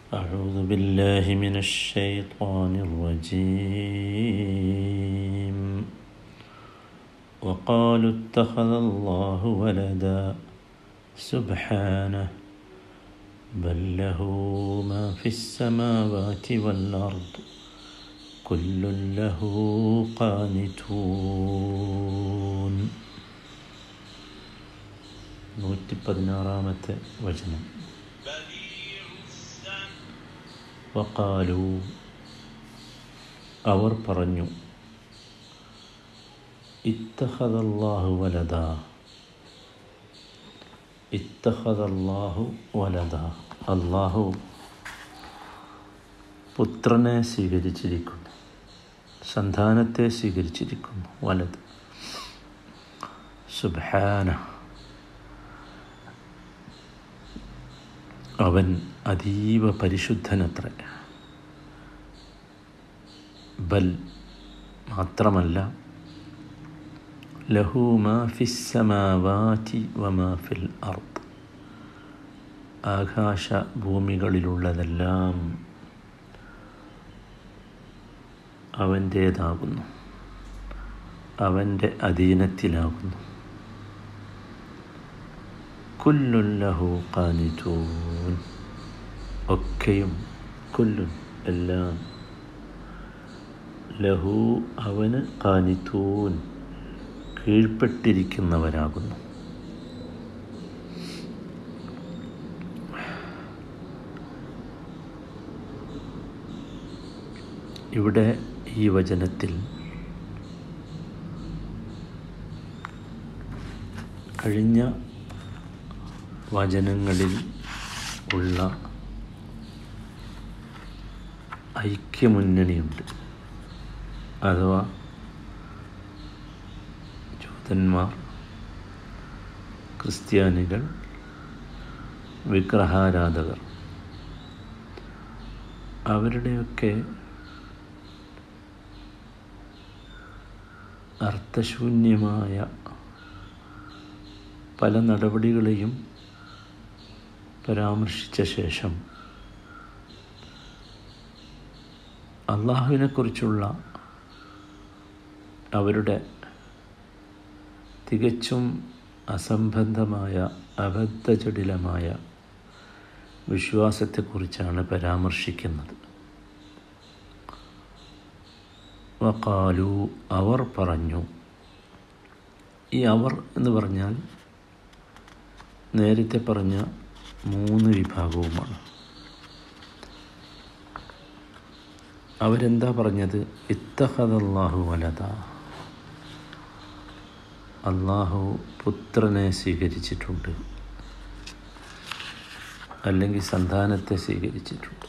أعوذ بالله من الشيطان الرجيم وقالوا اتخذ الله ولدا سبحانه بل له ما في السماوات والأرض كل له قانتون നൂറ്റി പതിനാറാമത്തെ വചനം വക്കാലു അവർ പറഞ്ഞു ഇത്തഹദല്ലാഹു വലദ ഇത്തഹദല്ലാഹു വലദ അള്ളാഹു പുത്രനെ സ്വീകരിച്ചിരിക്കുന്നു സന്താനത്തെ സ്വീകരിച്ചിരിക്കുന്നു വലത് സുബാന അവൻ അതീവ പരിശുദ്ധനത്ര ബൽ മാത്രമല്ല ലഹു മാ ഫിസ്സമാവാതി വമാ ഫിൽ അർദ് ആകാശ ഭൂമികളിലുള്ളതെല്ലാം അവൻ്റേതാകുന്നു അവൻ്റെ അധീനത്തിലാകുന്നു കുല്ലുല്ലഹു കാനിറ്റൂൻ ഒക്കെയും കുല്ലുൻ എല്ലാം ലഹു അവന് കാനിത്തൂൻ കീഴ്പ്പെട്ടിരിക്കുന്നവരാകുന്നു ഇവിടെ ഈ വചനത്തിൽ കഴിഞ്ഞ വചനങ്ങളിൽ ഉള്ള ഐക്യമുന്നണിയുണ്ട് അഥവാ ജൂതന്മാർ ക്രിസ്ത്യാനികൾ വിഗ്രഹാരാധകർ അവരുടെയൊക്കെ അർത്ഥശൂന്യമായ പല നടപടികളെയും പരാമർശിച്ച ശേഷം അള്ളാഹുവിനെക്കുറിച്ചുള്ള അവരുടെ തികച്ചും അസംബന്ധമായ അബദ്ധജടിലമായ വിശ്വാസത്തെക്കുറിച്ചാണ് പരാമർശിക്കുന്നത് വക്കാലു അവർ പറഞ്ഞു ഈ അവർ എന്ന് പറഞ്ഞാൽ നേരത്തെ പറഞ്ഞ മൂന്ന് വിഭാഗവുമാണ് അവരെന്താ പറഞ്ഞത് ഇത്തഹദല്ലാഹു വലത അള്ളാഹു പുത്രനെ സ്വീകരിച്ചിട്ടുണ്ട് അല്ലെങ്കിൽ സന്താനത്തെ സ്വീകരിച്ചിട്ടുണ്ട്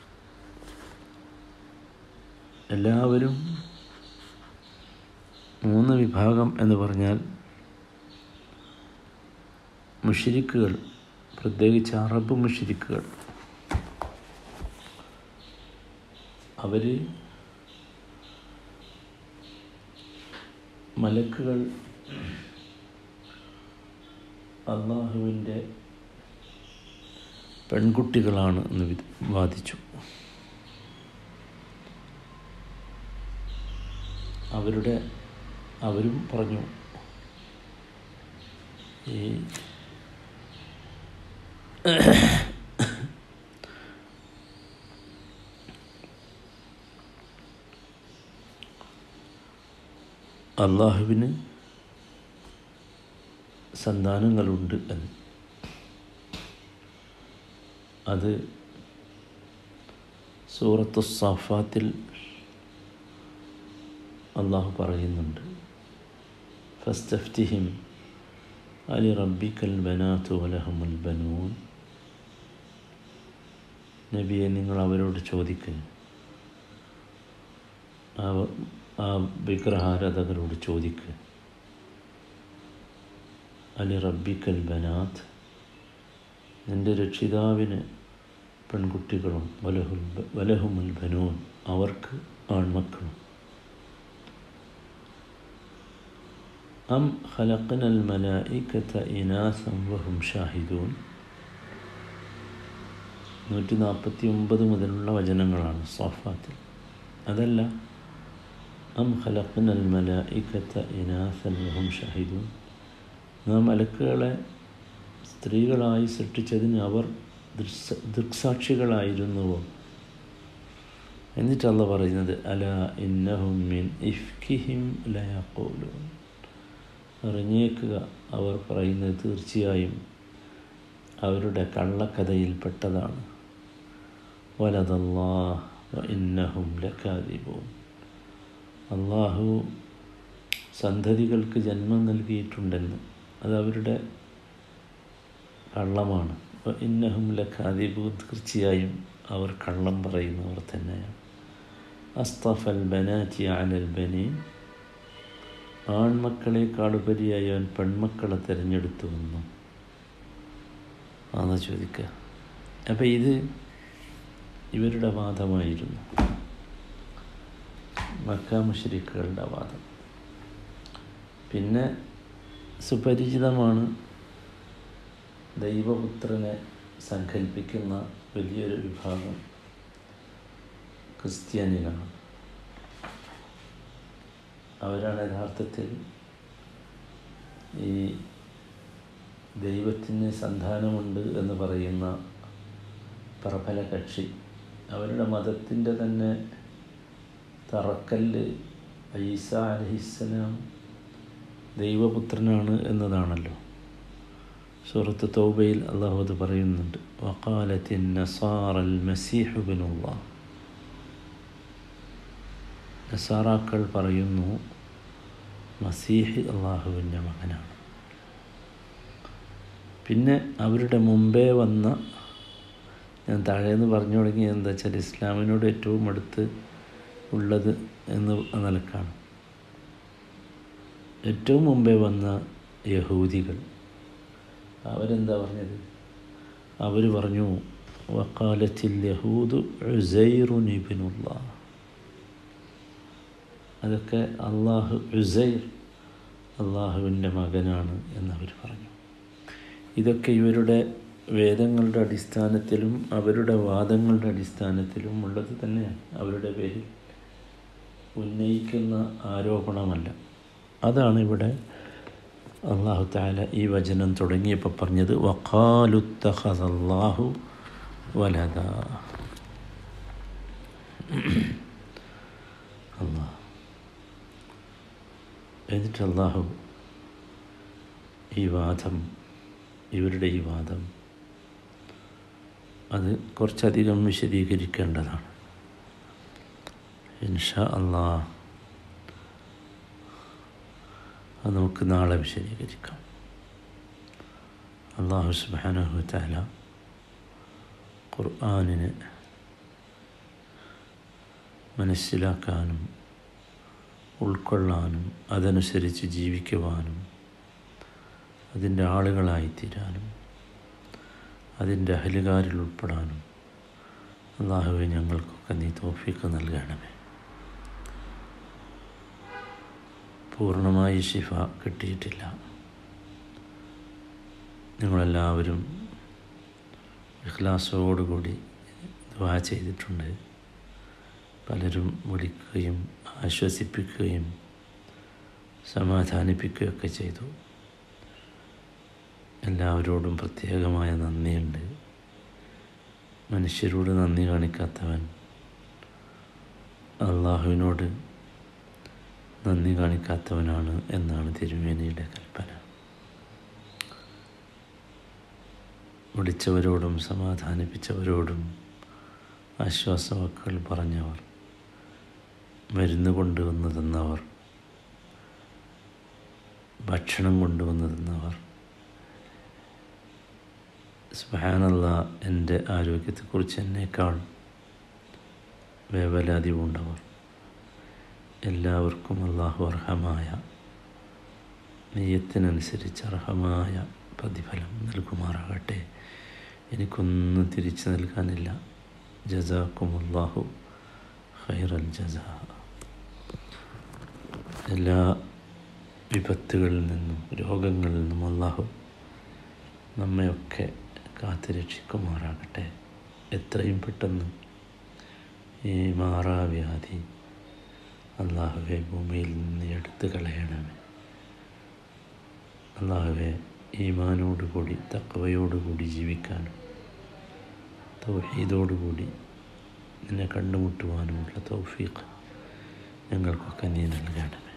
എല്ലാവരും മൂന്ന് വിഭാഗം എന്ന് പറഞ്ഞാൽ മുഷിരിക്കുകൾ പ്രത്യേകിച്ച് അറബ് മുഷിരിക്കുകൾ അവർ മലക്കുകൾ അള്ളാഹുവിൻ്റെ പെൺകുട്ടികളാണ് എന്ന് വാദിച്ചു അവരുടെ അവരും പറഞ്ഞു ഈ അള്ളാഹുവിന് സന്താനങ്ങളുണ്ട് എന്ന് അത് സൂറത്തു സഫാത്തിൽ അള്ളാഹു പറയുന്നുണ്ട് ഫസ്റ്റഫ്റ്റിഹിം അലി റബ്ബിക്കൽ ബനാത്തു വലഹമുൽ ബനൂൻ നബിയെ നിങ്ങൾ അവരോട് ചോദിക്കുക ആ ആ വിഗ്രഹാരാധകരോട് ചോദിക്കുക അലി റബ്ബിക്കൽ ബനാത്ത് നിൻ്റെ രക്ഷിതാവിന് പെൺകുട്ടികളും വലഹുൽ വലഹുമുൽ ബനൂൻ അവർക്ക് ആൺമക്കളും أم خلقنا الملائكة إناثا وهم شاهدون നൂറ്റി നാൽപ്പത്തി ഒമ്പത് മുതലുള്ള വചനങ്ങളാണ് സോഫാത്തിൽ അതല്ല അം ഖലഖ്നൽ മലായിക്കത്ത ഇനാസൻ വഹും ഷഹിദൂൻ നാം മലക്കുകളെ സ്ത്രീകളായി സൃഷ്ടിച്ചതിന് അവർ ദൃക്സ ദൃക്സാക്ഷികളായിരുന്നുവോ എന്നിട്ടല്ല പറയുന്നത് അല ഇന്നഹും മിൻ ഇഫ്കിഹിം ലയഖൂലൂൻ അറിഞ്ഞേക്കുക അവർ പറയുന്നത് തീർച്ചയായും അവരുടെ കള്ളക്കഥയിൽപ്പെട്ടതാണ് വലതല്ലാഹ് ഇന്നഹും ലക്കാദിബൂൻ അള്ളാഹു സന്തതികൾക്ക് ജന്മം നൽകിയിട്ടുണ്ടെന്ന് അത് അവരുടെ കള്ളമാണ് ഇന്നഹും ലഖാദിബു തീർച്ചയായും അവർ കള്ളം പറയുന്നവർ തന്നെയാണ് അസ്തഫൽ ബനാറ്റി അലൽ ബനീൻ ആൺമക്കളെക്കാളുപരിയായി അവൻ പെൺമക്കളെ തിരഞ്ഞെടുത്തു വന്നു അതാ ചോദിക്കുക അപ്പം ഇത് ഇവരുടെ വാദമായിരുന്നു മക്കാമുഷരിക്കുകളുടെ വാദം പിന്നെ സുപരിചിതമാണ് ദൈവപുത്രനെ സങ്കല്പിക്കുന്ന വലിയൊരു വിഭാഗം ക്രിസ്ത്യാനികളാണ് അവരാണ് യഥാർത്ഥത്തിൽ ഈ ദൈവത്തിന് സന്താനമുണ്ട് എന്ന് പറയുന്ന പ്രബല കക്ഷി അവരുടെ മതത്തിൻ്റെ തന്നെ തറക്കല്ല് ഐസ അലഹിസ്സലാം ദൈവപുത്രനാണ് എന്നതാണല്ലോ സൂറത്ത് തൗബയിൽ അള്ളാഹു അത് പറയുന്നുണ്ട് വക്കാലത്തിൻ നസാറൽ മസീഹുബിനുള്ള നസാറാക്കൾ പറയുന്നു മസീഹ് അള്ളാഹുവിൻ്റെ മകനാണ് പിന്നെ അവരുടെ മുമ്പേ വന്ന ഞാൻ താഴേന്ന് പറഞ്ഞു തുടങ്ങിയത് എന്താ വെച്ചാൽ ഇസ്ലാമിനോട് ഏറ്റവും അടുത്ത് ഉള്ളത് എന്ന് നിലക്കാണ് ഏറ്റവും മുമ്പേ വന്ന യഹൂദികൾ അവരെന്താ പറഞ്ഞത് അവർ പറഞ്ഞു വക്കാലത്തിൽ യഹൂദ് ഉസൈറു നിബിനുള്ള അതൊക്കെ അള്ളാഹു ഉസൈർ അള്ളാഹുവിൻ്റെ മകനാണ് എന്നവർ പറഞ്ഞു ഇതൊക്കെ ഇവരുടെ വേദങ്ങളുടെ അടിസ്ഥാനത്തിലും അവരുടെ വാദങ്ങളുടെ അടിസ്ഥാനത്തിലും ഉള്ളത് തന്നെയാണ് അവരുടെ പേരിൽ ഉന്നയിക്കുന്ന ആരോപണമല്ല അതാണ് ഇവിടെ അള്ളാഹു താല ഈ വചനം തുടങ്ങിയപ്പോൾ പറഞ്ഞത് വക്കാലുത്തഹദാഹു വലത അള്ളാഹ് എന്നിട്ട് അള്ളാഹു ഈ വാദം ഇവരുടെ ഈ വാദം അത് കുറച്ചധികം വിശദീകരിക്കേണ്ടതാണ് ഇൻഷാ അള്ളാ അത് നമുക്ക് നാളെ വിശദീകരിക്കാം അള്ളാഹു സുബാനഹു താല ഖുർആാനിനെ മനസ്സിലാക്കാനും ഉൾക്കൊള്ളാനും അതനുസരിച്ച് ജീവിക്കുവാനും അതിൻ്റെ ആളുകളായിത്തീരാനും അതിൻ്റെ അഹലുകാരിൽ ഉൾപ്പെടാനും അള്ളാഹുവെ ഞങ്ങൾക്കൊക്കെ നീ തോഫിക്ക് നൽകണമേ പൂർണ്ണമായി ശിഫ കിട്ടിയിട്ടില്ല നിങ്ങളെല്ലാവരും ഇഖ്ലാസോടുകൂടി ദ്വാ ചെയ്തിട്ടുണ്ട് പലരും വിളിക്കുകയും ആശ്വസിപ്പിക്കുകയും സമാധാനിപ്പിക്കുകയൊക്കെ ചെയ്തു എല്ലാവരോടും പ്രത്യേകമായ നന്ദിയുണ്ട് മനുഷ്യരോട് നന്ദി കാണിക്കാത്തവൻ അള്ളാഹുവിനോട് നന്ദി കാണിക്കാത്തവനാണ് എന്നാണ് തിരുമേനിയുടെ കൽപ്പന വിളിച്ചവരോടും സമാധാനിപ്പിച്ചവരോടും ആശ്വാസവാക്കുകൾ പറഞ്ഞവർ മരുന്ന് കൊണ്ടുവന്നു തന്നവർ ഭക്ഷണം കൊണ്ടുവന്നു തന്നവർ സുഹാനല്ല എൻ്റെ ആരോഗ്യത്തെക്കുറിച്ച് എന്നേക്കാൾ വേവലാതി പൂണ്ടവർ എല്ലാവർക്കും അള്ളാഹു അർഹമായ നെയ്യത്തിനനുസരിച്ച് അർഹമായ പ്രതിഫലം നൽകുമാറാകട്ടെ എനിക്കൊന്നും തിരിച്ചു നൽകാനില്ല ജസാക്കും അള്ളാഹു ഖൈറൽ ജസാ എല്ലാ വിപത്തുകളിൽ നിന്നും രോഗങ്ങളിൽ നിന്നും അള്ളാഹു നമ്മയൊക്കെ കാത്തുരക്ഷിക്കുമാറാകട്ടെ എത്രയും പെട്ടെന്ന് ഈ മാറാവ്യാധി അള്ളാഹുവെ ഭൂമിയിൽ നിന്ന് എടുത്തു കളയണമേ അള്ളാഹുവെ ഈമാനോടുകൂടി തക്കവയോടുകൂടി ജീവിക്കാനും തൗഹീദോടുകൂടി നിന്നെ കണ്ടുമുട്ടുവാനുമുള്ള തൗഫീഖ് ഞങ്ങൾക്കൊക്കെ നീ നൽകണമേ